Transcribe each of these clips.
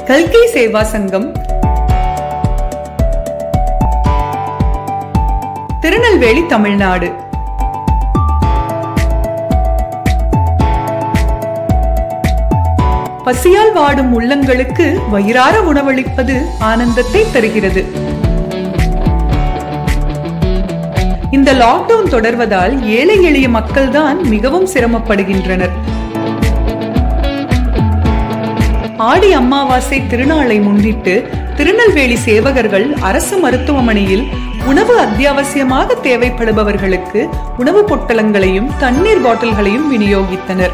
கல்கி சேவா சங்கம் திருநெல்வேலி தமிழ்நாடு பசியால் வாடும் உள்ளங்களுக்கு வயிறார உணவளிப்பது ஆனந்தத்தை தருகிறது இந்த லாக்டவுன் தொடர்வதால் ஏழை எளிய மக்கள்தான் மிகவும் சிரமப்படுகின்றனர் ஆடி அமாவாசை திருநாளை முன்னிட்டு திருநெல்வேலி சேவகர்கள் அரசு மருத்துவமனையில் உணவு அத்தியாவசியமாக தேவைப்படுபவர்களுக்கு உணவு பொட்டலங்களையும் தண்ணீர் பாட்டில்களையும் விநியோகித்தனர்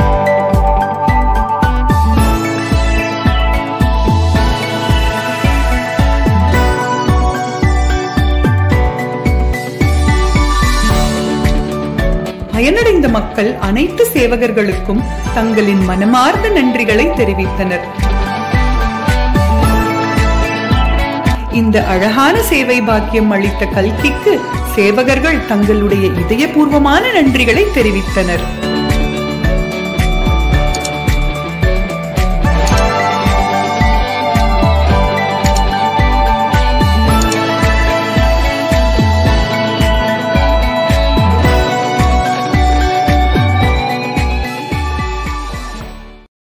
பயனடைந்த மக்கள் அனைத்து சேவகர்களுக்கும் தங்களின் மனமார்ந்த நன்றிகளை தெரிவித்தனர் இந்த அழகான சேவை பாக்கியம் அளித்த கல்கிக்கு சேவகர்கள் தங்களுடைய இதயபூர்வமான நன்றிகளை தெரிவித்தனர்